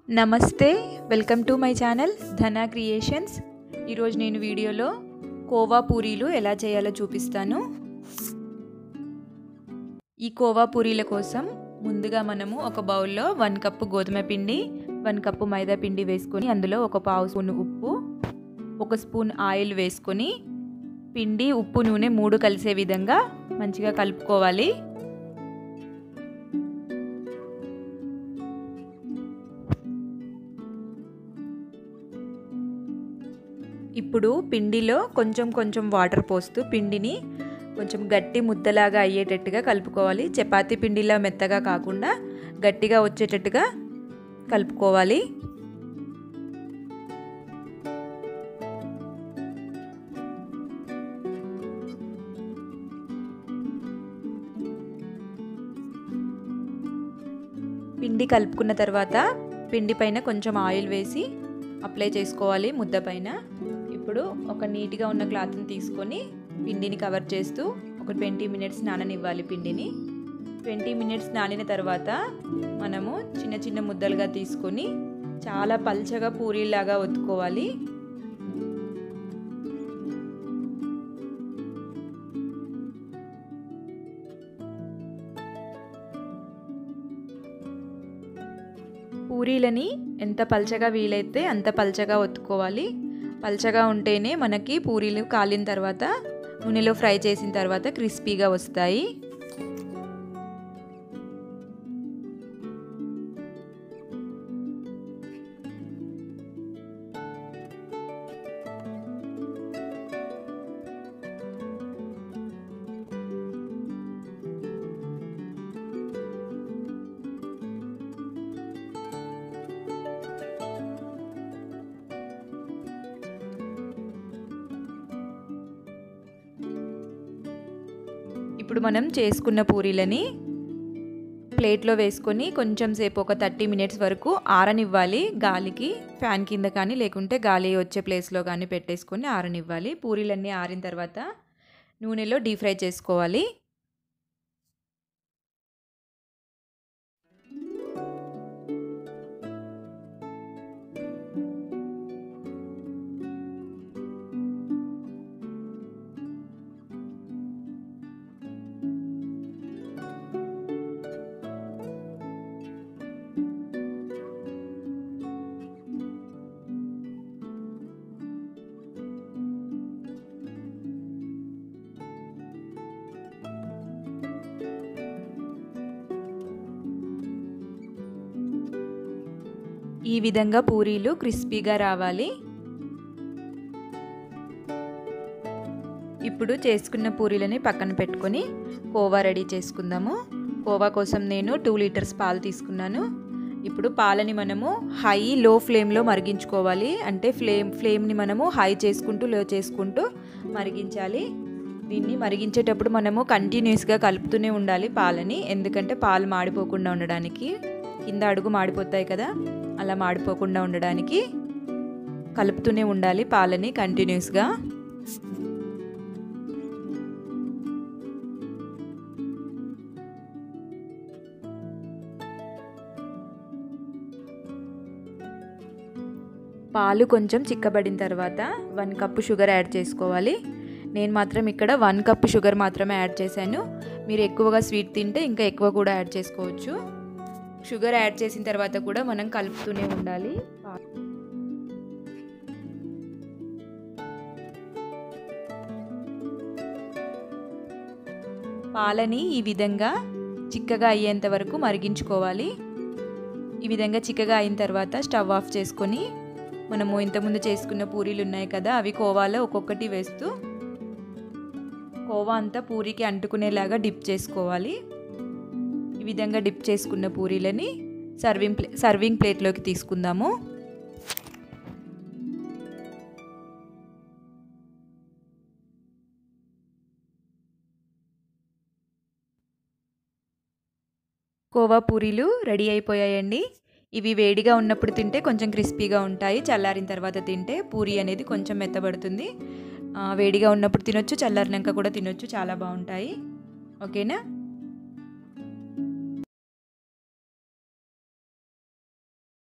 నమస్తే welcome to my channel Dhana creations ఈరోజు నేను వీడియోలో కోవా పూరీలు ఎలా చేయాలో చూపిస్తాను ఈ కోవా పూరీల కోసం ముందుగా మనము ఒక బౌల్లో వన్ కప్పు గోధుమ పిండి వన్ కప్పు మైదా పిండి వేసుకొని అందులో ఒక పావు స్పూన్ ఉప్పు ఒక స్పూన్ ఆయిల్ వేసుకొని పిండి ఉప్పు నూనె మూడు కలిసే విధంగా మంచిగా కలుపుకోవాలి ఇప్పుడు పిండిలో కొంచెం కొంచెం వాటర్ పోస్తూ పిండిని కొంచెం గట్టి ముద్దలాగా అయ్యేటట్టుగా కలుపుకోవాలి చపాతీ పిండిలా మెత్తగా కాకుండా గట్టిగా వచ్చేటట్టుగా కలుపుకోవాలి పిండి కలుపుకున్న తర్వాత పిండి పైన కొంచెం ఆయిల్ వేసి అప్లై చేసుకోవాలి ముద్ద పైన ఇప్పుడు ఒక నీట్గా ఉన్న క్లాత్ని తీసుకొని పిండిని కవర్ చేస్తూ ఒక ట్వంటీ మినిట్స్ నాననివ్వాలి పిండిని ట్వంటీ మినిట్స్ నానిన తర్వాత మనము చిన్న చిన్న ముద్దలుగా తీసుకొని చాలా పల్చగా పూరీలాగా ఒత్తుకోవాలి పూరీలని ఎంత పల్చగా వీలైతే అంత పల్చగా ఒత్తుకోవాలి పల్చగా ఉంటేనే మనకి పూరీలు కాలిన తర్వాత నూనెలో ఫ్రై చేసిన తర్వాత క్రిస్పీగా వస్తాయి ఇప్పుడు మనం చేసుకున్న పూరీలని ప్లేట్లో వేసుకొని కొంచెం సేపు ఒక థర్టీ మినిట్స్ వరకు ఆరనివ్వాలి గాలికి ఫ్యాన్ కింద కానీ లేకుంటే గాలి వచ్చే ప్లేస్లో కానీ పెట్టేసుకొని ఆరనివ్వాలి పూరీలన్నీ ఆరిన తర్వాత నూనెలో డీప్ ఫ్రై చేసుకోవాలి ఈ విధంగా పూరీలు క్రిస్పీగా రావాలి ఇప్పుడు చేసుకున్న పూరీలని పక్కన పెట్టుకొని కోవా రెడీ చేసుకుందాము కోవా కోసం నేను టూ లీటర్స్ పాలు తీసుకున్నాను ఇప్పుడు పాలని మనము హై లో ఫ్లేమ్లో మరిగించుకోవాలి అంటే ఫ్లేమ్ ఫ్లేమ్ని మనము హై చేసుకుంటూ లో చేసుకుంటూ మరిగించాలి దీన్ని మరిగించేటప్పుడు మనము కంటిన్యూస్గా కలుపుతూనే ఉండాలి పాలని ఎందుకంటే పాలు మాడిపోకుండా ఉండడానికి కింద అడుగు మాడిపోతాయి కదా అలా మాడిపోకుండా ఉండడానికి కలుపుతూనే ఉండాలి పాలని కంటిన్యూస్గా పాలు కొంచెం చిక్కబడిన తర్వాత వన్ కప్పు షుగర్ యాడ్ చేసుకోవాలి నేను మాత్రం ఇక్కడ వన్ కప్ షుగర్ మాత్రమే యాడ్ చేశాను మీరు ఎక్కువగా స్వీట్ తింటే ఇంకా ఎక్కువ కూడా యాడ్ చేసుకోవచ్చు షుగర్ యాడ్ చేసిన తర్వాత కూడా మనం కలుపుతూనే ఉండాలి పాలని ఈ విధంగా చిక్కగా అయ్యేంత వరకు మరిగించుకోవాలి ఈ విధంగా చిక్కగా అయిన తర్వాత స్టవ్ ఆఫ్ చేసుకొని మనము ఇంతకుముందు చేసుకున్న పూరీలు ఉన్నాయి కదా అవి కోవాలో ఒక్కొక్కటి వేస్తూ కోవా అంతా పూరికి అంటుకునేలాగా డిప్ చేసుకోవాలి ఈ విధంగా డిప్ చేసుకున్న పూరీలని సర్వింగ్ ప్లే సర్వింగ్ ప్లేట్లోకి తీసుకుందాము కోవా పూరీలు రెడీ అయిపోయాయండి ఇవి వేడిగా ఉన్నప్పుడు తింటే కొంచెం క్రిస్పీగా ఉంటాయి చల్లారిన తర్వాత తింటే పూరి అనేది కొంచెం మెత్తబడుతుంది వేడిగా ఉన్నప్పుడు తినొచ్చు చల్లారినాక కూడా తినొచ్చు చాలా బాగుంటాయి ఓకేనా